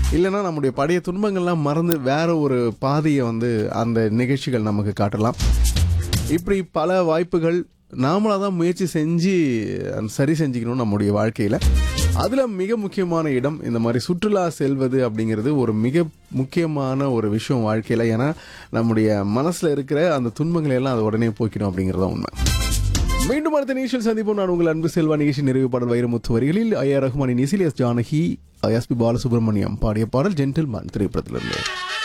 இல்லைன்னா நம்முடைய பழைய துன்பங்கள்லாம் மறந்து வேற ஒரு பாதையை வந்து அந்த நிகழ்ச்சிகள் நமக்கு காட்டலாம் இப்படி பல வாய்ப்புகள் நாமளாக தான் முயற்சி செஞ்சு அந்த சரி செஞ்சுக்கணும் நம்முடைய வாழ்க்கையில் அதில் மிக முக்கியமான இடம் இந்த மாதிரி சுற்றுலா செல்வது அப்படிங்கிறது ஒரு மிக முக்கியமான ஒரு விஷயம் வாழ்க்கையில் ஏன்னா நம்முடைய மனசில் இருக்கிற அந்த துன்பங்களை எல்லாம் அதை உடனே போக்கிடும் அப்படிங்கிறது தான் உண்மை மீண்டும் அடுத்த நிகழ்ச்சியில் சந்திப்போம் நான் உங்கள் அன்பு செல்வா நிகழ்ச்சி நிறைவு பாடல் வைரமுத்து வரிகளில் ஐயா ரஹ்மானின் இசிலியஸ் ஜானகி எஸ்பி பாலசுப்ரமணியம் பாடிய பாடல் ஜென்டில்மேன் திரைப்படத்திலிருந்து